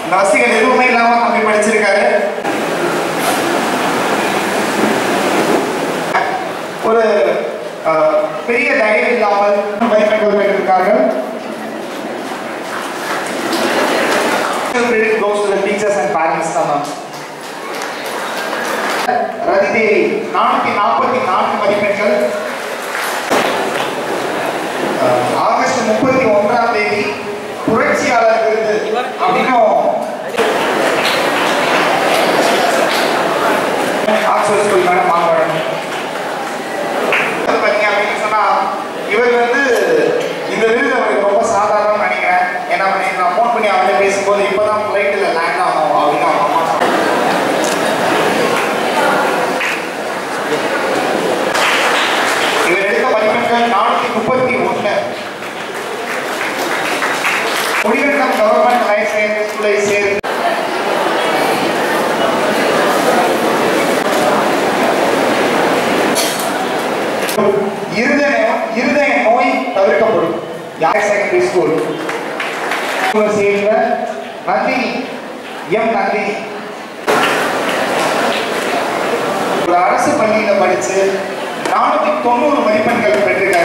இந்த வசதிகள் எதுவுமே இல்லாம தம்பி படிச்சிருக்காரு ஒரு அஹ், பெரிய தைரியம் இல்லாமல் மதிப்பெண்கள் பெற்றிருக்கார்கள் credit goes to the teachers and parents தான் மேம் ரதிதேவி நானூத்தி நாற்பத்தி நான்கு மதிப்பெண்கள் அஹ், ஆகஸ்ட் முப்பத்தி ஒன்றாம் தேதி புரட்சியாளர் விருது அப்படின்னும் ஆக்ஸ்போர்ட் ஸ்கூல் மேடம் மாம்பழம் அது பார்த்தீங்க அப்படின்னு சொன்னா இவர் வந்து இந்த விருது அவருக்கு ரொம்ப சாதாரணம்னு நினைக்கிறேன் ஏன்னா அவனை நான் ஃபோன் பண்ணி அவன்கிட்ட பேசும்போது இப்போதான் ஃப்ளைட்டில் லேண்ட் ஆகும் அப்படின்னு அவங்க அம்மா சொன்னாங்க. இவர் எடுத்த மதிப்பெண்கள் நானூற்றி முப்பத்தி ஒன்று முடிவெட்டம் கவர்மெண்ட் ஹையர் செகண்டரி ஸ்கூலை சேர்ந்து இருதய இருதய நோய் தவிர்க்கப்படும் யார் செகண்டரி ஸ்கூல் சேர்ந்த நந்தினி எம் நந்தினி ஒரு அரசு பள்ளியில படிச்சு நானூத்தி தொண்ணூறு மதிப்பெண்கள் பெற்றிருக்காரு